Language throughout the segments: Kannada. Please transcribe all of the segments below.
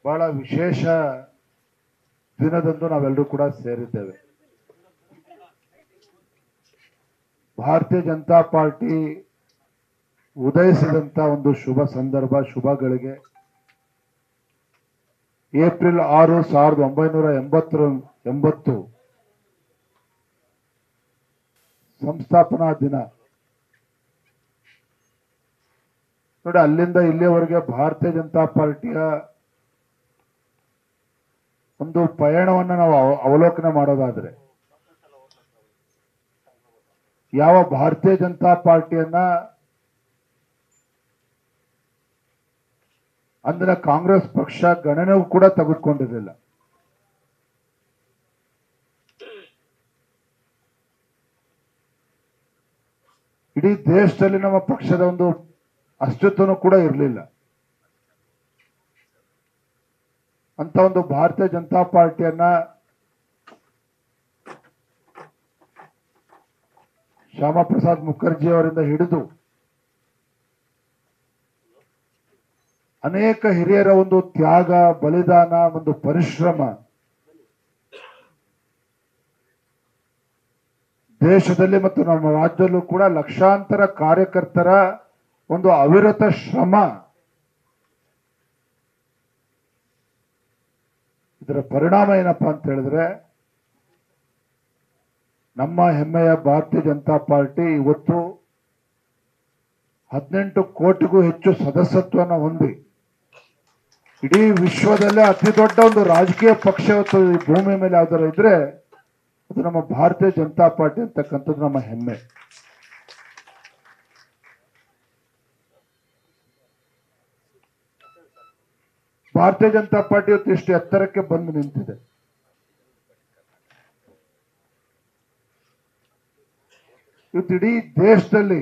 ಬಹಳ ವಿಶೇಷ ದಿನದಂದು ನಾವೆಲ್ಲರೂ ಕೂಡ ಸೇರಿದ್ದೇವೆ ಭಾರತೀಯ ಜನತಾ ಪಾರ್ಟಿ ಉದಯಿಸಿದಂತ ಒಂದು ಶುಭ ಸಂದರ್ಭ ಶುಭಗಳಿಗೆ ಏಪ್ರಿಲ್ ಆರು ಸಾವಿರದ ಒಂಬೈನೂರ ಎಂಬತ್ತರ ಎಂಬತ್ತು ಸಂಸ್ಥಾಪನಾ ದಿನ ನೋಡಿ ಅಲ್ಲಿಂದ ಇಲ್ಲಿಯವರೆಗೆ ಭಾರತೀಯ ಜನತಾ ಪಾರ್ಟಿಯ ಒಂದು ಪಯಣವನ್ನು ನಾವು ಅವ- ಅವಲೋಕನ ಮಾಡೋದಾದ್ರೆ ಯಾವ ಭಾರತೀಯ ಜನತಾ ಪಾರ್ಟಿಯನ್ನ ಅಂದಿನ ಕಾಂಗ್ರೆಸ್ ಪಕ್ಷ ಗಣನೆಗೂ ಕೂಡ ತೆಗೆದುಕೊಂಡಿರಲಿಲ್ಲ ಇಡೀ ದೇಶದಲ್ಲಿ ನಮ್ಮ ಪಕ್ಷದ ಒಂದು ಅಸ್ತಿತ್ವನೂ ಕೂಡ ಇರಲಿಲ್ಲ ಅಂತ ಒಂದು ಭಾರತೀಯ ಜನತಾ ಪಾರ್ಟಿಯನ್ನ ಶ್ಯಾಮಾ ಪ್ರಸಾದ್ ಮುಖರ್ಜಿ ಅವರಿಂದ ಹಿಡಿದು ಅನೇಕ ಹಿರಿಯರ ಒಂದು ತ್ಯಾಗ ಬಲಿದಾನ ಒಂದು ಪರಿಶ್ರಮ ದೇಶದಲ್ಲಿ ಮತ್ತು ನಮ್ಮ ರಾಜ್ಯದಲ್ಲೂ ಕೂಡ ಲಕ್ಷಾಂತರ ಕಾರ್ಯಕರ್ತರ ಒಂದು ಅವಿರತ ಶ್ರಮ ಇದರ ಪರಿಣಾಮ ಏನಪ್ಪಾ ಅಂತ ಹೇಳಿದ್ರೆ ನಮ್ಮ ಹೆಮ್ಮೆಯ ಭಾರತೀಯ ಜನತಾ ಪಾರ್ಟಿ ಇವತ್ತು ಹದಿನೆಂಟು ಕೋಟಿಗೂ ಹೆಚ್ಚು ಸದಸ್ಯತ್ವನ ಹೊಂದಿ ಇಡೀ ವಿಶ್ವದಲ್ಲೇ ಅತಿ ದೊಡ್ಡ ಒಂದು ರಾಜಕೀಯ ಪಕ್ಷ ಇವತ್ತು ಈ ಭೂಮಿ ಮೇಲೆ ಯಾವ್ದಾರ ಇದ್ರೆ ಅದು ನಮ್ಮ ಭಾರತೀಯ ಜನತಾ ಪಾರ್ಟಿ ಅಂತಕ್ಕಂಥದ್ದು ನಮ್ಮ ಹೆಮ್ಮೆ ಭಾರತೀಯ ಜನತಾ ಪಾರ್ಟಿ ಇವತ್ತು ಇಷ್ಟು ಎತ್ತರಕ್ಕೆ ಬಂದು ನಿಂತಿದೆ ಇವತ್ತು ಇಡೀ ದೇಶದಲ್ಲಿ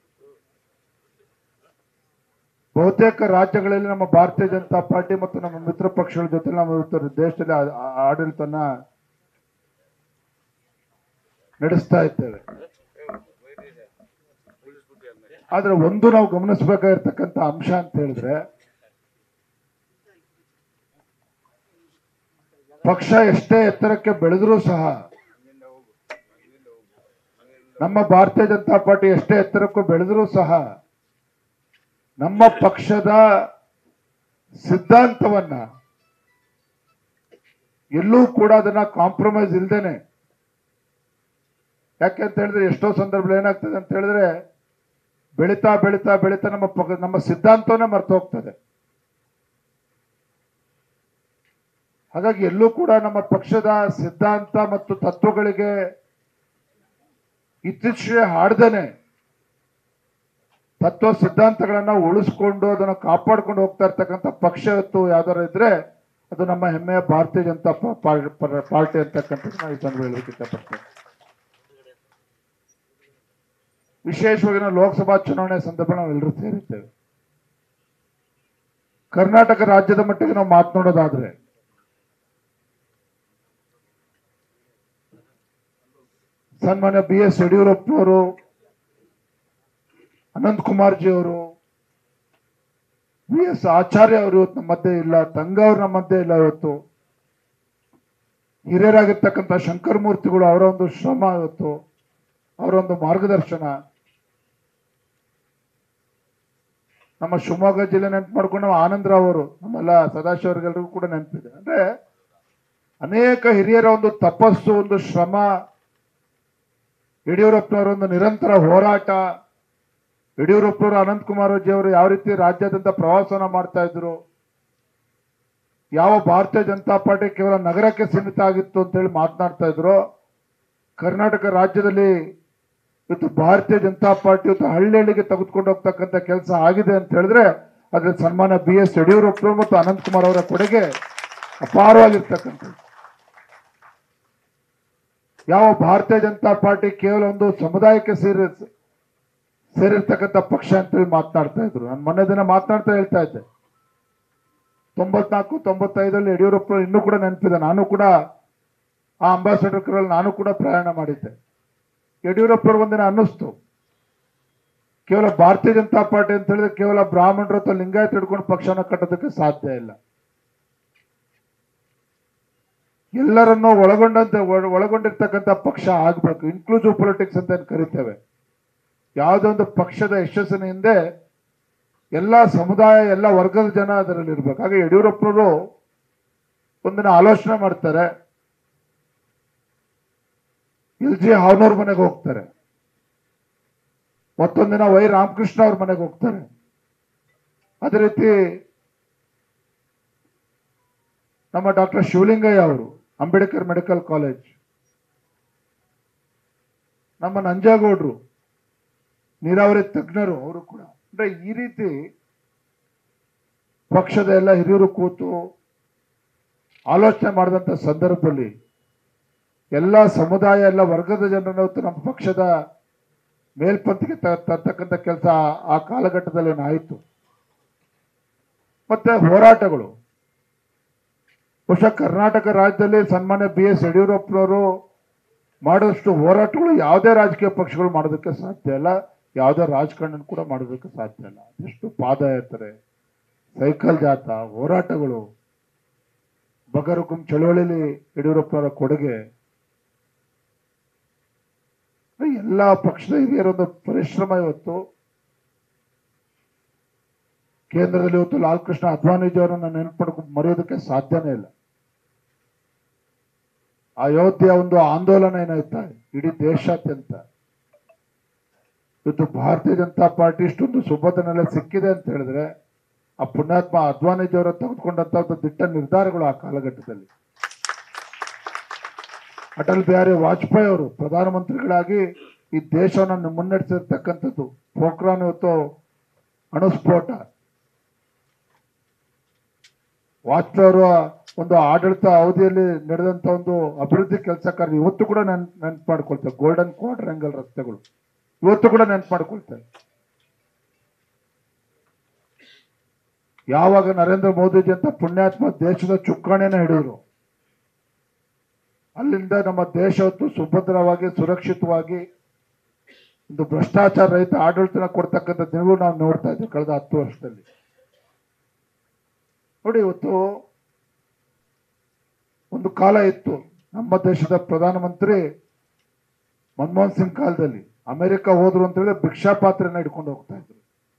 ಬಹುತೇಕ ರಾಜ್ಯಗಳಲ್ಲಿ ನಮ್ಮ ಭಾರತೀಯ ಜನತಾ ಪಾರ್ಟಿ ಮತ್ತು ನಮ್ಮ ಮಿತ್ರ ಪಕ್ಷಗಳ ಜೊತೆ ನಾವು ಇವತ್ತು ದೇಶದಲ್ಲಿ ಆ- ಆ- ಆಡಳಿತನ ನಡೆಸ್ತಾ ಇದ್ದೇವೆ ಆದ್ರೆ ಒಂದು ನಾವು ಗಮನಿಸಬೇಕಾಗಿರ್ತಕ್ಕಂಥ ಅಂಶ ಅಂತ ಹೇಳಿದ್ರೆ ಪಕ್ಷ ಎಷ್ಟೇ ಎತ್ತರಕ್ಕೆ ಬೆಳೆದರೂ ಸಹ ನಮ್ಮ ಭಾರತೀಯ ಜನತಾ ಪಾರ್ಟಿ ಎಷ್ಟೇ ಎತ್ತರಕ್ಕೂ ಬೆಳೆದರೂ ಸಹ ನಮ್ಮ ಪಕ್ಷದ ಸಿದ್ಧಾಂತವನ್ನ ಎಲ್ಲೂ ಕೂಡ ಅದನ್ನ ಕಾಂಪ್ರಮೈಸ್ ಇಲ್ದೇನೆ ಯಾಕೆ ಅಂತ ಹೇಳಿದ್ರೆ ಎಷ್ಟೋ ಸಂದರ್ಭದಲ್ಲಿ ಏನಾಗ್ತದೆ ಅಂತ ಹೇಳಿದ್ರೆ ಬೆಳೀತಾ ಬೆಳೀತಾ ಬೆಳೀತಾ ನಮ್ಮ ಪಕ್ಕ ನಮ್ಮ ಸಿದ್ಧಾಂತವನ್ನೇ ಮರ್ತು ಹೋಗ್ತದೆ ಹಾಗಾಗಿ ಎಲ್ಲೂ ಕೂಡ ನಮ್ಮ ಪಕ್ಷದ ಸಿದ್ಧಾಂತ ಮತ್ತು ತತ್ವಗಳಿಗೆ ಇತ್ತೀಚೆಗೆ ಹಾಡ್ದೇನೆ ತತ್ವ ಸಿದ್ಧಾಂತಗಳನ್ನ ಉಳಿಸ್ಕೊಂಡು ಅದನ್ನು ಕಾಪಾಡ್ಕೊಂಡು ಹೋಗ್ತಾ ಇರ್ತಕ್ಕಂಥ ಪಕ್ಷ ಇವತ್ತು ಯಾವ್ದಾರು ಇದ್ರೆ ಅದು ನಮ್ಮ ಹೆಮ್ಮೆಯ ಭಾರತೀಯ ಜನತಾ ಪ- ಪಾ- ಪರ- ಪಾರ್ಟಿ ಅಂತಕ್ಕಂಥದ್ದು ನಾವು ಈ ಸಂದರ್ಭ ಹೇಳಲಿಕ್ಕೆ ಇಷ್ಟಪಡ್ತೇವೆ ವಿಶೇಷವಾಗಿ ನಾವು ಲೋಕಸಭಾ ಚುನಾವಣೆ ಸಂದರ್ಭ ನಾವು ಎಲ್ಲರೂ ಸೇರಿದ್ದೇವೆ ಕರ್ನಾಟಕ ರಾಜ್ಯದ ಮಟ್ಟಿಗೆ ನಾವು ಮಾತನಾಡೋದಾದ್ರೆ ಸನ್ಮಾನ್ಯ ಬಿ ಎಸ್ ಯಡಿಯೂರಪ್ಪನವರು ಅನಂತ್ ಕುಮಾರ್ ಜಿ ಅವರು ವಿ ಎಸ್ ಆಚಾರ್ಯ ಅವರು ಇವತ್ತು ನಮ್ಮ ಮಧ್ಯೆ ಇಲ್ಲ ತಂಗವ್ರು ನಮ್ಮ ಮಧ್ಯೆ ಇಲ್ಲ ಇವತ್ತು ಹಿರಿಯರಾಗಿರ್ತಕ್ಕಂಥ ಶಂಕರ ಮೂರ್ತಿಗಳು ಅವರ ಒಂದು ಶ್ರಮ ಇವತ್ತು ಅವರ ಒಂದು ಮಾರ್ಗದರ್ಶನ ನಮ್ಮ ಶಿವಮೊಗ್ಗ ಜಿಲ್ಲೆ ನೆನಪು ಮಾಡ್ಕೊಂಡು ನಾವು ಆನಂದರಾವ್ ಅವರು ನಮ್ಮೆಲ್ಲ ಸದಾಶಿವರಿಗೆಲ್ಲರಿಗೂ ಕೂಡ ನೆನಪಿದೆ ಅಂದ್ರೆ ಅನೇಕ ಹಿರಿಯರ ಒಂದು ತಪಸ್ಸು ಒಂದು ಶ್ರಮ ಯಡಿಯೂರಪ್ಪನವರ ಒಂದು ನಿರಂತರ ಹೋರಾಟ ಯಡಿಯೂರಪ್ಪನವರು ಅನಂತ್ ಕುಮಾರ್ ಅಜ್ಜಿ ಅವರು ಯಾವ ರೀತಿ ರಾಜ್ಯಾದ್ಯಂತ ಪ್ರವಾಸನ ಮಾಡ್ತಾ ಇದ್ರು ಯಾವ ಭಾರತೀಯ ಜನತಾ ಪಾರ್ಟಿ ಕೇವಲ ನಗರಕ್ಕೆ ಸೀಮಿತ ಆಗಿತ್ತು ಅಂತೇಳಿ ಮಾತನಾಡ್ತಾ ಇದ್ರು ಕರ್ನಾಟಕ ರಾಜ್ಯದಲ್ಲಿ ಇವತ್ತು ಭಾರತೀಯ ಜನತಾ ಪಾರ್ಟಿ ಇವತ್ತು ಹಳ್ಳಿಗೆ ತೆಗೆದುಕೊಂಡು ಹೋಗ್ತಕ್ಕಂಥ ಕೆಲಸ ಆಗಿದೆ ಅಂತ ಹೇಳಿದ್ರೆ ಅದ್ರ ಸನ್ಮಾನ ಬಿ ಎಸ್ ಯಡಿಯೂರಪ್ಪರು ಮತ್ತು ಅನಂತ್ ಕುಮಾರ್ ಅವರ ಕೊಡುಗೆ ಅಪಾರವಾಗಿರ್ತಕ್ಕಂಥದ್ದು ಯಾವ ಭಾರತೀಯ ಜನತಾ ಪಾರ್ಟಿ ಕೇವಲ ಒಂದು ಸಮುದಾಯಕ್ಕೆ ಸೇರಿ ಸೇರಿರ್ತಕ್ಕಂಥ ಪಕ್ಷ ಅಂತೇಳಿ ಮಾತನಾಡ್ತಾ ಇದ್ರು ನಾನು ಮೊನ್ನೆ ದಿನ ಮಾತನಾಡ್ತಾ ಹೇಳ್ತಾ ಇದ್ದೆ ತೊಂಬತ್ನಾಲ್ಕು ತೊಂಬತ್ತೈದರಲ್ಲಿ ಯಡಿಯೂರಪ್ಪ ಇನ್ನೂ ಕೂಡ ನೆನಪಿದೆ ನಾನು ಕೂಡ ಆ ಅಂಬಾಸಡರ್ ಕರಲ್ಲಿ ನಾನು ಕೂಡ ಪ್ರಯಾಣ ಮಾಡಿದ್ದೆ ಯಡಿಯೂರಪ್ಪರು ಒಂದಿನ ಅನ್ನಿಸ್ತು ಕೇವಲ ಭಾರತೀಯ ಜನತಾ ಪಾರ್ಟಿ ಅಂತ ಹೇಳಿದ್ರೆ ಕೇವಲ ಬ್ರಾಹ್ಮಣರು ಅಥವಾ ಲಿಂಗಾಯತ್ ಹಿಡ್ಕೊಂಡು ಪಕ್ಷನ ಕಟ್ಟೋದಕ್ಕೆ ಸಾಧ್ಯ ಇಲ್ಲ ಎಲ್ಲರನ್ನೂ ಒಳಗೊಂಡಂತೆ ಒಳ- ಒಳಗೊಂಡಿರ್ತಕ್ಕಂಥ ಪಕ್ಷ ಆಗಬೇಕು ಇನ್ಕ್ಲೂಸಿವ್ ಪೊಲಿಟಿಕ್ಸ್ ಅಂತ ಏನ್ ಕರಿತೇವೆ ಯಾವುದೋ ಒಂದು ಪಕ್ಷದ ಯಶಸ್ಸಿನ ಹಿಂದೆ ಎಲ್ಲ ಸಮುದಾಯ ಎಲ್ಲ ವರ್ಗದ ಜನ ಅದರಲ್ಲಿ ಇರ್ಬೇಕು ಹಾಗೆ ಯಡಿಯೂರಪ್ಪನವರು ಒಂದಿನ ಆಲೋಚನೆ ಮಾಡ್ತಾರೆ ಎಲ್ ಜಿ ಹಾವನವ್ರ ಮನೆಗೆ ಹೋಗ್ತಾರೆ ಮತ್ತೊಂದಿನ ವೈ ರಾಮಕೃಷ್ಣ ಅವ್ರ ಮನೆಗೆ ಹೋಗ್ತಾರೆ ಅದೇ ರೀತಿ ನಮ್ಮ ಡಾಕ್ಟರ್ ಶಿವಲಿಂಗಯ್ಯ ಅವರು ಅಂಬೇಡ್ಕರ್ ಮೆಡಿಕಲ್ ಕಾಲೇಜ್ ನಮ್ಮ ನಂಜೇಗೌಡರು ನೀರಾವರಿ ತಜ್ಞರು ಅವರು ಕೂಡ ಅಂದ್ರೆ ಈ ರೀತಿ ಪಕ್ಷದ ಎಲ್ಲ ಹಿರಿಯರು ಕೂತು ಆಲೋಚನೆ ಮಾಡಿದಂಥ ಸಂದರ್ಭದಲ್ಲಿ ಎಲ್ಲ ಸಮುದಾಯ ಎಲ್ಲ ವರ್ಗದ ಜನರನ್ನು ಇವತ್ತು ನಮ್ಮ ಪಕ್ಷದ ಮೇಲ್ಪಂತಿಗೆ ತ- ತರ್ತಕ್ಕಂಥ ಕೆಲಸ ಆ ಕಾಲಘಟ್ಟದಲ್ಲಿ ಆಯಿತು ಮತ್ತೆ ಹೋರಾಟಗಳು ಬಹುಶಃ ಕರ್ನಾಟಕ ರಾಜ್ಯದಲ್ಲಿ ಸನ್ಮಾನ್ಯ ಬಿ ಎಸ್ ಯಡಿಯೂರಪ್ಪನವರು ಮಾಡೋಷ್ಟು ಹೋರಾಟಗಳು ಯಾವುದೇ ರಾಜಕೀಯ ಪಕ್ಷಗಳು ಮಾಡೋದಕ್ಕೆ ಸಾಧ್ಯ ಇಲ್ಲ ಯಾವುದೇ ರಾಜಕಾರಣ ಕೂಡ ಮಾಡೋದಕ್ಕೆ ಸಾಧ್ಯ ಇಲ್ಲ ಎಷ್ಟು ಪಾದಯಾತ್ರೆ ಸೈಕಲ್ ಜಾಥಾ ಹೋರಾಟಗಳು ಬಗರುಕುಂ ಚಳವಳಿಲಿ ಯಡಿಯೂರಪ್ಪನವರ ಕೊಡುಗೆ ಎಲ್ಲ ಪಕ್ಷದ ಹಿರಿಯರೊಂದು ಪರಿಶ್ರಮ ಇವತ್ತು ಕೇಂದ್ರದಲ್ಲಿ ಇವತ್ತು ಲಾಲ್ ಕೃಷ್ಣ ಅದ್ವಾನಿಜಿ ಅವರನ್ನ ನೆನಪು ಮಾಡ್ಕೊಂಡು ಮರೆಯೋದಕ್ಕೆ ಸಾಧ್ಯನೇ ಇಲ್ಲ ಅಯೋಧ್ಯೆಯ ಒಂದು ಆಂದೋಲನ ಏನಾಯ್ತಾ ಇಡೀ ದೇಶಾದ್ಯಂತ ಇವತ್ತು ಭಾರತೀಯ ಜನತಾ ಪಾರ್ಟಿ ಇಷ್ಟೊಂದು ಸುಭದ್ರನೆಲ್ಲ ಸಿಕ್ಕಿದೆ ಅಂತ ಹೇಳಿದ್ರೆ ಆ ಪುಣ್ಯಾತ್ಮ ಅದ್ವಾನಿಜಿ ಅವರ ತೆಗೆದುಕೊಂಡಂತ ಒಂದು ದಿಟ್ಟ ನಿರ್ಧಾರಗಳು ಆ ಕಾಲಘಟ್ಟದಲ್ಲಿ ಅಟಲ್ ಬಿಹಾರಿ ವಾಜಪೇಯಿ ಅವರು ಪ್ರಧಾನಮಂತ್ರಿಗಳಾಗಿ ಈ ದೇಶವನ್ನು ಮುನ್ನಡೆಸಿರ್ತಕ್ಕಂಥದ್ದು ಪೋಖ್ರಾನ್ ಇವತ್ತು ಅಣುಸ್ಫೋಟ ವಾಜಪೇಯಿ ಅವರ ಒಂದು ಆಡಳಿತ ಅವಧಿಯಲ್ಲಿ ನಡೆದಂತ ಒಂದು ಅಭಿವೃದ್ಧಿ ಕೆಲಸ ಕಾರ್ಯ ಇವತ್ತು ಕೂಡ ನೆನ್ ನೆನ್ಪು ಮಾಡ್ಕೊಳ್ತೇವೆ ಗೋಲ್ಡನ್ ಕ್ವಾಡ್ರಂಗಲ್ ರಸ್ತೆಗಳು ಇವತ್ತು ಕೂಡ ನೆನ್ಪು ಮಾಡ್ಕೊಳ್ತೇವೆ ಯಾವಾಗ ನರೇಂದ್ರ ಮೋದಿಜಿ ಅಂತ ಪುಣ್ಯಾತ್ಮ ದೇಶದ ಚುಕ್ಕಾಣಿಯನ್ನ ಹಿಡಿದ್ರು ಅಲ್ಲಿಂದ ನಮ್ಮ ದೇಶ ಹೊತ್ತು ಸುಭದ್ರವಾಗಿ ಸುರಕ್ಷಿತವಾಗಿ ಒಂದು ಭ್ರಷ್ಟಾಚಾರ ರಹಿತ ಆಡಳಿತನ ಕೊಡ್ತಕ್ಕಂಥ ದಿನಗಳು ನಾವು ನೋಡ್ತಾ ಇದ್ದೀವಿ ಕಳೆದ ಹತ್ತು ವರ್ಷದಲ್ಲಿ ನೋಡಿ ಇವತ್ತು ಒಂದು ಕಾಲ ಇತ್ತು ನಮ್ಮ ದೇಶದ ಪ್ರಧಾನಮಂತ್ರಿ ಮನಮೋಹನ್ ಸಿಂಗ್ ಕಾಲದಲ್ಲಿ ಅಮೆರಿಕ ಹೋದ್ರು ಅಂತ ಹೇಳಿದ್ರೆ ಭಿಕ್ಷಾ ಪಾತ್ರೆನ ಹಿಡ್ಕೊಂಡು ಹೋಗ್ತಾ ಇದ್ರು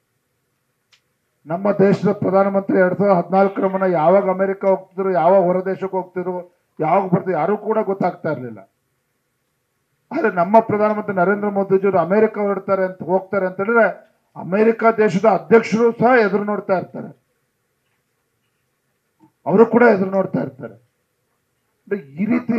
ನಮ್ಮ ದೇಶದ ಪ್ರಧಾನಮಂತ್ರಿ ಎರಡ್ ಸಾವಿರದ ಹದಿನಾಲ್ಕರ ಮನ ಯಾವಾಗ ಅಮೆರಿಕ ಹೋಗ್ತಿದ್ರು ಯಾವಾಗ ಹೊರ ದೇಶಕ್ಕೆ ಹೋಗ್ತಿದ್ರು ಯಾವಾಗ ಬರ್ತಿದ್ರು ಯಾರು ಕೂಡ ಗೊತ್ತಾಗ್ತಾ ಇರ್ಲಿಲ್ಲ ಆದ್ರೆ ನಮ್ಮ ಪ್ರಧಾನಮಂತ್ರಿ ನರೇಂದ್ರ ಮೋದಿಜಿಯವರು ಅಮೆರಿಕ ಹೊರಡ್ತಾರೆ ಅಂತ ಹೋಗ್ತಾರೆ ಅಂತ ಹೇಳಿದ್ರೆ ಅಮೆರಿಕ ದೇಶದ ಅಧ್ಯಕ್ಷರು ಸಹ ಎದುರು ನೋಡ್ತಾ ಇರ್ತಾರೆ ಅವರು ಕೂಡ ಎದುರು ನೋಡ್ತಾ ಇರ್ತಾರೆ ಅಂದ್ರೆ ಈ ರೀತಿ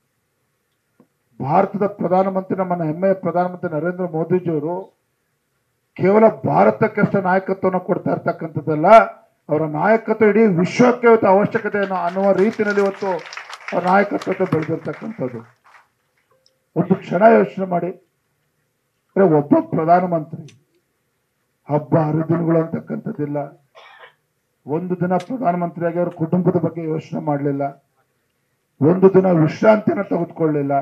ಭಾರತದ ಪ್ರಧಾನಮಂತ್ರಿ ನಮ್ಮನ್ನ ಹೆಮ್ಮೆಯ ಪ್ರಧಾನಮಂತ್ರಿ ನರೇಂದ್ರ ಮೋದಿಜಿಯವರು ಕೇವಲ ಭಾರತಕ್ಕಷ್ಟೇ ನಾಯಕತ್ವವನ್ನು ಕೊಡ್ತಾ ಇರ್ತಕ್ಕಂಥದ್ದಲ್ಲ ಅವರ ನಾಯಕತ್ವ ಇಡೀ ವಿಶ್ವಕ್ಕೆ ಇವತ್ತು ಅವಶ್ಯಕತೆಯನ್ನು ಅನ್ನುವ ರೀತಿಯಲ್ಲಿ ಇವತ್ತು ಅವರ ನಾಯಕತ್ವ ಬೆಳೆದಿರ್ತಕ್ಕಂಥದ್ದು ಒಂದು ಕ್ಷಣ ಯೋಚನೆ ಮಾಡಿ ಅಂದ್ರೆ ಒಬ್ಬ ಪ್ರಧಾನಮಂತ್ರಿ ಹಬ್ಬ ಹರಿದಿನಗಳು ಅಂತಕ್ಕಂಥದ್ದಿಲ್ಲ ಒಂದು ದಿನ ಪ್ರಧಾನಮಂತ್ರಿಯಾಗಿ ಅವ್ರ ಕುಟುಂಬದ ಬಗ್ಗೆ ಯೋಚನೆ ಮಾಡಲಿಲ್ಲ ಒಂದು ದಿನ ವಿಶ್ರಾಂತಿಯನ್ನು ತೆಗೆದುಕೊಳ್ಳಲಿಲ್ಲ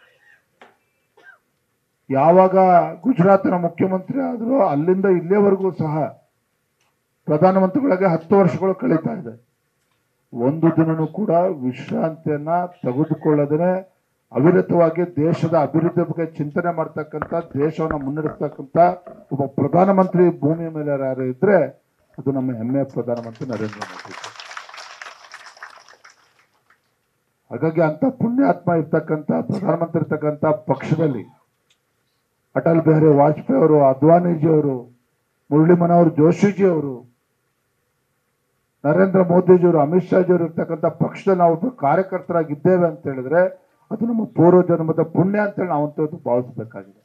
ಯಾವಾಗ ಗುಜರಾತಿನ ಮುಖ್ಯಮಂತ್ರಿ ಆದರೂ ಅಲ್ಲಿಂದ ಇಲ್ಲಿಯವರೆಗೂ ಸಹ ಪ್ರಧಾನಮಂತ್ರಿಗಳಿಗೆ ಹತ್ತು ವರ್ಷಗಳು ಕಳೀತಾ ಇದೆ ಒಂದು ದಿನನೂ ಕೂಡ ವಿಶ್ರಾಂತಿಯನ್ನ ತೆಗೆದುಕೊಳ್ಳದೇ ಅವಿರತವಾಗಿ ದೇಶದ ಅಭಿವೃದ್ಧಿ ಬಗ್ಗೆ ಚಿಂತನೆ ಮಾಡ್ತಕ್ಕಂಥ ದೇಶವನ್ನು ಮುನ್ನಡೆಸ್ತಕ್ಕಂಥ ಒಬ್ಬ ಪ್ರಧಾನಮಂತ್ರಿ ಭೂಮಿಯ ಮೇಲೆ ಯಾರು ಇದ್ರೆ ಅದು ನಮ್ಮ ಹೆಮ್ಮೆಯ ಪ್ರಧಾನಮಂತ್ರಿ ನರೇಂದ್ರ ಮೋದಿ ಹಾಗಾಗಿ ಅಂತ ಪುಣ್ಯಾತ್ಮ ಇರ್ತಕ್ಕಂಥ ಪ್ರಧಾನಮಂತ್ರಿ ಇರ್ತಕ್ಕಂಥ ಪಕ್ಷದಲ್ಲಿ ಅಟಲ್ ಬಿಹಾರಿ ವಾಜಪೇಯಿ ಅವರು ಅದ್ವಾನಿಜಿ ಅವರು ಮುರಳಿ ಮನೋಹರ್ ಜೋಶಿಜಿ ಅವರು ನರೇಂದ್ರ ಮೋದಿಜಿಯವರು ಅಮಿತ್ ಶಾಜಿಯವರು ಇರ್ತಕ್ಕಂಥ ಪಕ್ಷದಲ್ಲಿ ನಾವು ಒಬ್ಬ ಕಾರ್ಯಕರ್ತರಾಗಿದ್ದೇವೆ ಅಂತ ಹೇಳಿದ್ರೆ ಅದು ನಮ್ಮ ಪೂರ್ವ ಜನ್ಮದ ಪುಣ್ಯ ಅಂತೇಳಿ ನಾವಂತೂ ಭಾವಿಸ್ಬೇಕಾಗಿದೆ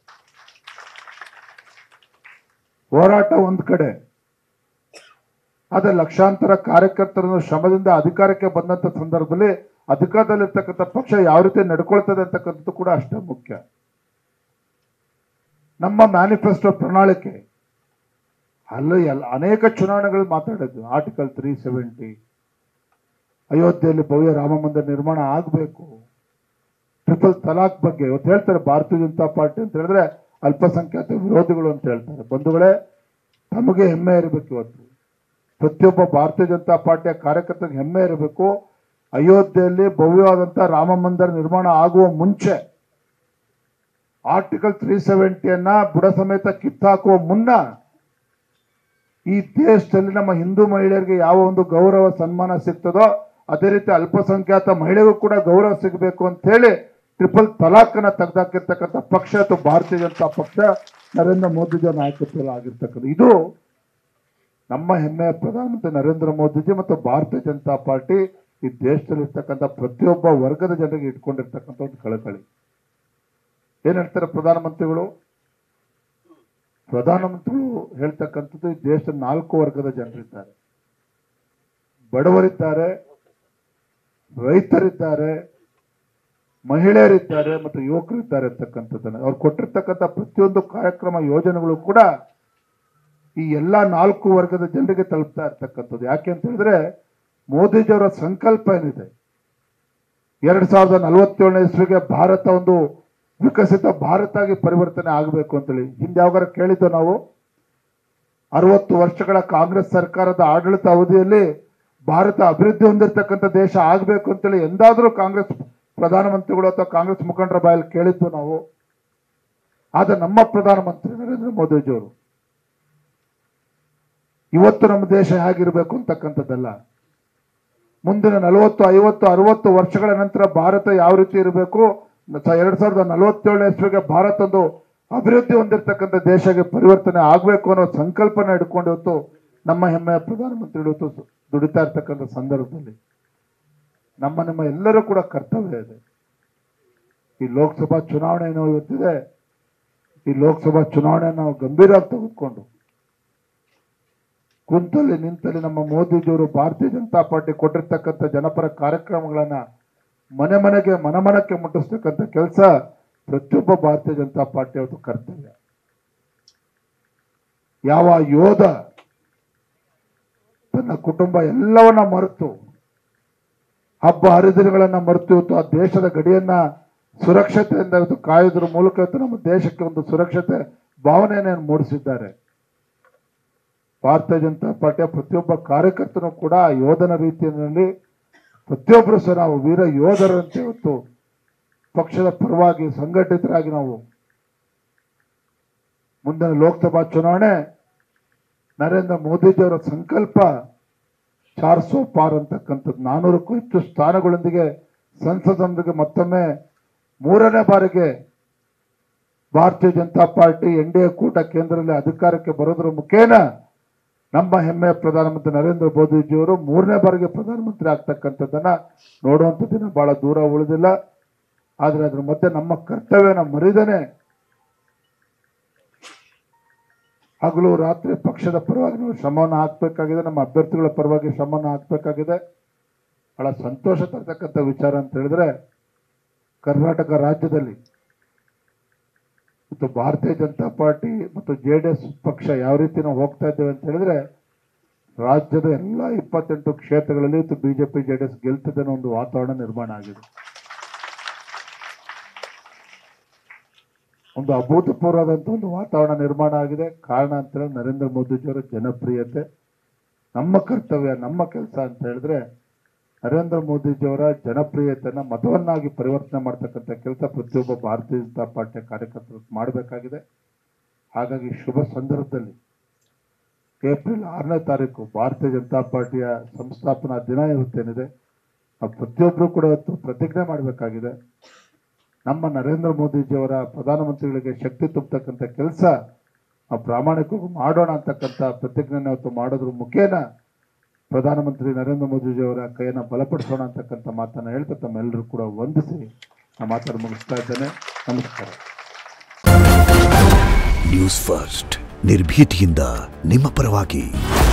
ಹೋರಾಟ ಒಂದ್ ಕಡೆ ಆದ್ರೆ ಲಕ್ಷಾಂತರ ಕಾರ್ಯಕರ್ತರನ್ನು ಶ್ರಮದಿಂದ ಅಧಿಕಾರಕ್ಕೆ ಬಂದಂತ ಸಂದರ್ಭದಲ್ಲಿ ಅಧಿಕಾರದಲ್ಲಿರ್ತಕ್ಕಂಥ ಪಕ್ಷ ಯಾವ ರೀತಿ ನಡ್ಕೊಳ್ತದೆ ಅಂತಕ್ಕಂಥದ್ದು ಕೂಡ ಅಷ್ಟೇ ಮುಖ್ಯ ನಮ್ಮ ಮ್ಯಾನಿಫೆಸ್ಟೋ ಪ್ರಣಾಳಿಕೆ ಅಲ್ಲೂ ಎಲ್ಲ ಅನೇಕ ಚುನಾವಣೆಗಳು ಮಾತಾಡಿದ್ವಿ ಆರ್ಟಿಕಲ್ ತ್ರೀ ಸೆವೆಂಟಿ ಅಯೋಧ್ಯೆಯಲ್ಲಿ ಭವ್ಯ ರಾಮ ಮಂದಿರ ನಿರ್ಮಾಣ ಆಗಬೇಕು ಟ್ರಿಪಲ್ ತಲಾಕ್ ಬಗ್ಗೆ ಇವತ್ತು ಹೇಳ್ತಾರೆ ಭಾರತೀಯ ಜನತಾ ಪಾರ್ಟಿ ಅಂತ ಹೇಳಿದ್ರೆ ಅಲ್ಪಸಂಖ್ಯಾತ ವಿರೋಧಿಗಳು ಅಂತ ಹೇಳ್ತಾರೆ ಬಂಧುಗಳೇ ತಮಗೆ ಹೆಮ್ಮೆ ಇರಬೇಕು ಇವತ್ತು ಪ್ರತಿಯೊಬ್ಬ ಭಾರತೀಯ ಜನತಾ ಪಾರ್ಟಿಯ ಕಾರ್ಯಕರ್ತರಿಗೆ ಹೆಮ್ಮೆ ಇರಬೇಕು ಅಯೋಧ್ಯೆಯಲ್ಲಿ ಭವ್ಯವಾದಂಥ ರಾಮ ಮಂದಿರ ನಿರ್ಮಾಣ ಆಗುವ ಮುಂಚೆ ಆರ್ಟಿಕಲ್ ತ್ರೀ ಸೆವೆಂಟಿಯನ್ನ ಬುಡ ಸಮೇತ ಕಿತ್ತಾಕುವ ಮುನ್ನ ಈ ದೇಶದಲ್ಲಿ ನಮ್ಮ ಹಿಂದೂ ಮಹಿಳೆಯರಿಗೆ ಯಾವ ಒಂದು ಗೌರವ ಸನ್ಮಾನ ಸಿಗ್ತದೋ ಅದೇ ರೀತಿ ಅಲ್ಪಸಂಖ್ಯಾತ ಮಹಿಳೆಗೂ ಕೂಡ ಗೌರವ ಸಿಗಬೇಕು ಅಂತ ಹೇಳಿ ಟ್ರಿಪಲ್ ತಲಾಖನ ತೆಗೆದಾಕಿರ್ತಕ್ಕಂಥ ಪಕ್ಷ ಅಥವಾ ಭಾರತೀಯ ಜನತಾ ಪಕ್ಷ ನರೇಂದ್ರ ಮೋದಿಜಿ ನಾಯಕತ್ವದಲ್ಲಿ ಆಗಿರ್ತಕ್ಕಂಥ ಇದು ನಮ್ಮ ಹೆಮ್ಮೆಯ ಪ್ರಧಾನಮಂತ್ರಿ ನರೇಂದ್ರ ಮೋದಿಜಿ ಮತ್ತು ಭಾರತೀಯ ಜನತಾ ಪಾರ್ಟಿ ಈ ದೇಶದಲ್ಲಿ ಇರ್ತಕ್ಕಂಥ ಪ್ರತಿಯೊಬ್ಬ ವರ್ಗದ ಜನರಿಗೆ ಇಟ್ಕೊಂಡಿರ್ತಕ್ಕಂಥ ಒಂದು ಕಳಕಳಿ ಏನ್ ಹೇಳ್ತಾರೆ ಪ್ರಧಾನಮಂತ್ರಿಗಳು ಪ್ರಧಾನಮಂತ್ರಿಗಳು ಹೇಳ್ತಕ್ಕಂಥದ್ದು ಈ ದೇಶದ ನಾಲ್ಕು ವರ್ಗದ ಜನರಿದ್ದಾರೆ ಬಡವರಿದ್ದಾರೆ ರೈತರಿದ್ದಾರೆ ಮಹಿಳೆಯರಿದ್ದಾರೆ ಮತ್ತು ಯುವಕರಿದ್ದಾರೆ ಅಂತಕ್ಕಂಥದ್ದನ್ನು ಅವ್ರು ಕೊಟ್ಟಿರ್ತಕ್ಕಂಥ ಪ್ರತಿಯೊಂದು ಕಾರ್ಯಕ್ರಮ ಯೋಜನೆಗಳು ಕೂಡ ಈ ಎಲ್ಲಾ ನಾಲ್ಕು ವರ್ಗದ ಜನರಿಗೆ ತಲುಪ್ತಾ ಇರ್ತಕ್ಕಂಥದ್ದು ಯಾಕೆ ಅಂತ ಹೇಳಿದ್ರೆ ಮೋದಿಜಿಯವರ ಸಂಕಲ್ಪ ಏನಿದೆ ಎರಡ್ ಸಾವಿರದ ನಲವತ್ತೇಳನೇ ಇಸ್ವಿಗೆ ಭಾರತ ಒಂದು ವಿಕಸಿತ ಭಾರತ ಆಗಿ ಪರಿವರ್ತನೆ ಆಗಬೇಕು ಅಂತೇಳಿ ಹಿಂದೆ ಯಾವಾಗಾರ ಕೇಳಿದ್ದು ನಾವು ಅರವತ್ತು ವರ್ಷಗಳ ಕಾಂಗ್ರೆಸ್ ಸರ್ಕಾರದ ಆಡಳಿತ ಅವಧಿಯಲ್ಲಿ ಭಾರತ ಅಭಿವೃದ್ಧಿ ಹೊಂದಿರತಕ್ಕಂಥ ದೇಶ ಆಗಬೇಕು ಅಂತೇಳಿ ಎಂದಾದರೂ ಕಾಂಗ್ರೆಸ್ ಪ್ರಧಾನಮಂತ್ರಿಗಳು ಅಥವಾ ಕಾಂಗ್ರೆಸ್ ಮುಖಂಡರ ಬಾಯಲ್ಲಿ ಕೇಳಿದ್ದು ನಾವು ಆದ್ರೆ ನಮ್ಮ ಪ್ರಧಾನಮಂತ್ರಿ ನರೇಂದ್ರ ಮೋದಿಜಿಯವರು ಇವತ್ತು ನಮ್ಮ ದೇಶ ಹೇಗಿರಬೇಕು ಅಂತಕ್ಕಂಥದ್ದಲ್ಲ ಮುಂದಿನ ನಲವತ್ತು ಐವತ್ತು ಅರವತ್ತು ವರ್ಷಗಳ ನಂತರ ಭಾರತ ಯಾವ ರೀತಿ ಇರಬೇಕು ಎರಡ್ ಸಾವಿರದ ನಲವತ್ತೇಳನೇ ಇಸ್ವಿಗೆ ಭಾರತ ಒಂದು ಅಭಿವೃದ್ಧಿ ಹೊಂದಿರತಕ್ಕಂಥ ದೇಶಕ್ಕೆ ಪರಿವರ್ತನೆ ಆಗಬೇಕು ಅನ್ನೋ ಸಂಕಲ್ಪನ ಇಟ್ಕೊಂಡು ಇವತ್ತು ನಮ್ಮ ಹೆಮ್ಮೆಯ ಪ್ರಧಾನಮಂತ್ರಿಗಳು ಇವತ್ತು ದುಡಿತಾ ಇರ್ತಕ್ಕಂಥ ಸಂದರ್ಭದಲ್ಲಿ ನಮ್ಮ ನಿಮ್ಮ ಎಲ್ಲರೂ ಕೂಡ ಕರ್ತವ್ಯ ಇದೆ ಈ ಲೋಕಸಭಾ ಚುನಾವಣೆ ಏನೋ ಇವತ್ತಿದೆ ಈ ಲೋಕಸಭಾ ಚುನಾವಣೆ ನಾವು ಗಂಭೀರವಾಗಿ ತೆಗೆದುಕೊಂಡು ಕುಂತಲ್ಲಿ ನಿಂತಲ್ಲಿ ನಮ್ಮ ಮೋದಿಜಿಯವರು ಭಾರತೀಯ ಜನತಾ ಪಾರ್ಟಿ ಕೊಟ್ಟಿರ್ತಕ್ಕಂಥ ಜನಪರ ಕಾರ್ಯಕ್ರಮಗಳನ್ನ ಮನೆ ಮನೆಗೆ ಮನಮನಕ್ಕೆ ಮುಟ್ಟಿಸ್ತಕ್ಕಂಥ ಕೆಲಸ ಪ್ರತಿಯೊಬ್ಬ ಭಾರತೀಯ ಜನತಾ ಪಾರ್ಟಿ ಅವತ್ತು ಕರ್ತವ್ಯ ಯಾವ ಯೋಧ ತನ್ನ ಕುಟುಂಬ ಎಲ್ಲವನ್ನ ಮರೆತು ಹಬ್ಬ ಹರಿದಿನಗಳನ್ನ ಮರೆತು ಇವತ್ತು ಆ ದೇಶದ ಗಡಿಯನ್ನ ಸುರಕ್ಷತೆಯಿಂದ ಇವತ್ತು ಕಾಯೋದ್ರ ಮೂಲಕ ಇವತ್ತು ನಮ್ಮ ದೇಶಕ್ಕೆ ಒಂದು ಸುರಕ್ಷತೆ ಭಾವನೆಯನ್ನು ಮೂಡಿಸಿದ್ದಾರೆ ಭಾರತೀಯ ಜನತಾ ಪಾರ್ಟಿಯ ಪ್ರತಿಯೊಬ್ಬ ಕಾರ್ಯಕರ್ತನು ಕೂಡ ಆ ಯೋಧನ ರೀತಿಯಲ್ಲಿ ಪ್ರತಿಯೊಬ್ಬರು ಸಹ ನಾವು ವೀರ ಯೋಧರಂತೆ ಇವತ್ತು ಪಕ್ಷದ ಪರವಾಗಿ ಸಂಘಟಿತರಾಗಿ ನಾವು ಮುಂದಿನ ಲೋಕಸಭಾ ಚುನಾವಣೆ ನರೇಂದ್ರ ಮೋದಿಜಿಯವರ ಸಂಕಲ್ಪ ಚಾರ್ ಸೋ ಪಾರ್ ಅಂತಕ್ಕಂಥದ್ದು ನಾನೂರಕ್ಕೂ ಹೆಚ್ಚು ಸ್ಥಾನಗಳೊಂದಿಗೆ ಸಂಸದೊಂದಿಗೆ ಮತ್ತೊಮ್ಮೆ ಮೂರನೇ ಬಾರಿಗೆ Bharatiya Janata Party N D A ಕೂಟ ಕೇಂದ್ರದಲ್ಲಿ ಅಧಿಕಾರಕ್ಕೆ ಬರೋದ್ರ ಮುಖೇನ ನಮ್ಮ ಹೆಮ್ಮೆಯ ಪ್ರಧಾನಮಂತ್ರಿ ನರೇಂದ್ರ ಮೋದಿಜಿಯವರು ಮೂರನೇ ಬಾರಿಗೆ ಪ್ರಧಾನಮಂತ್ರಿ ಆಗ್ತಕ್ಕಂಥದ್ದನ್ನ ನೋಡುವಂಥ ದಿನ ಬಹಳ ದೂರ ಉಳಿದಿಲ್ಲ ಆದ್ರೆ ಅದ್ರ ಮಧ್ಯೆ ನಮ್ಮ ಕರ್ತವ್ಯನ ಮರಿದೇನೆ ಹಗಲು ರಾತ್ರಿ ಪಕ್ಷದ ಪರವಾಗಿ ನಾವು ಶ್ರಮವನ್ನು ಹಾಕಬೇಕಾಗಿದೆ ನಮ್ಮ ಅಭ್ಯರ್ಥಿಗಳ ಪರವಾಗಿ ಶ್ರಮವನ್ನು ಹಾಕಬೇಕಾಗಿದೆ ಬಹಳ ಸಂತೋಷ ತರ್ತಕ್ಕಂಥ ವಿಚಾರ ಅಂತ ಹೇಳಿದ್ರೆ ಕರ್ನಾಟಕ ರಾಜ್ಯದಲ್ಲಿ ಮತ್ತು ಭಾರತೀಯ ಜನತಾ ಪಾರ್ಟಿ ಮತ್ತು ಜೆ ಡಿ ಎಸ್ ಪಕ್ಷ ಯಾವ ರೀತಿ ನಾವು ಹೋಗ್ತಾ ಇದ್ದೇವೆ ಅಂತ ಹೇಳಿದ್ರೆ ರಾಜ್ಯದ ಎಲ್ಲ ಇಪ್ಪತ್ತೆಂಟು ಕ್ಷೇತ್ರಗಳಲ್ಲಿ ಇವತ್ತು ಬಿಜೆಪಿ ಜೆ ಡಿ ಎಸ್ ಗೆಲ್ತದೆ ಅನ್ನೋ ಒಂದು ವಾತಾವರಣ ನಿರ್ಮಾಣ ಆಗಿದೆ ಒಂದು ಅಭೂತಪೂರ್ವವಾದಂಥ ಒಂದು ವಾತಾವರಣ ನಿರ್ಮಾಣ ಆಗಿದೆ ಕಾರಣ ಅಂತ ಹೇಳಿದ್ರೆ ನರೇಂದ್ರ ಮೋದಿಜಿಯವರ ಜನಪ್ರಿಯತೆ ನಮ್ಮ ಕರ್ತವ್ಯ ನಮ್ಮ ಕೆಲಸ ಅಂತ ಹೇಳಿದ್ರೆ ನರೇಂದ್ರ ಮೋದಿಜಿಯವರ ಜನಪ್ರಿಯತೆಯನ್ನ ಮತವನ್ನಾಗಿ ಪರಿವರ್ತನೆ ಮಾಡ್ತಕ್ಕಂಥ ಕೆಲಸ ಪ್ರತಿಯೊಬ್ಬ ಭಾರತೀಯ ಜನತಾ ಪಾರ್ಟಿಯ ಕಾರ್ಯಕರ್ತರು ಮಾಡಬೇಕಾಗಿದೆ ಹಾಗಾಗಿ ಶುಭ ಸಂದರ್ಭದಲ್ಲಿ ಏಪ್ರಿಲ್ ಆರನೇ ತಾರೀಕು ಭಾರತೀಯ ಜನತಾ ಪಾರ್ಟಿಯ ಸಂಸ್ಥಾಪನಾ ದಿನ ಇವತ್ತೇನಿದೆ ನಾವು ಪ್ರತಿಯೊಬ್ಬರು ಕೂಡ ಇವತ್ತು ಪ್ರತಿಜ್ಞೆ ಮಾಡಬೇಕಾಗಿದೆ ನಮ್ಮ ನರೇಂದ್ರ ಮೋದಿಜಿಯವರ ಪ್ರಧಾನಮಂತ್ರಿಗಳಿಗೆ ಶಕ್ತಿ ತುಂಬತಕ್ಕಂಥ ಕೆಲಸ ನಾವು ಪ್ರಾಮಾಣಿಕವಾಗಿ ಮಾಡೋಣ ಅಂತಕ್ಕಂಥ ಪ್ರತಿಜ್ಞೆನ ಇವತ್ತು ಮಾಡೋದ್ರ ಮುಖೇನ ಪ್ರಧಾನಮಂತ್ರಿ ನರೇಂದ್ರ ಮೋದಿಜಿಯವರ ಕೈಯನ್ನು ಬಲಪಡಿಸೋಣ ಅಂತಕ್ಕಂಥ ಮಾತನ್ನು ಹೇಳ್ತಾ ತಮ್ಮೆಲ್ಲರೂ ಕೂಡ ವಂದಿಸಿ ಆ ಮಾತನ್ನು ಮುಗಿಸ್ತಾ ಇದ್ದೇನೆ ನಮಸ್ಕಾರ ನ್ಯೂಸ್ ಫಸ್ಟ್ ನಿರ್ಭೀತಿಯಿಂದ ನಿಮ್ಮ ಪರವಾಗಿ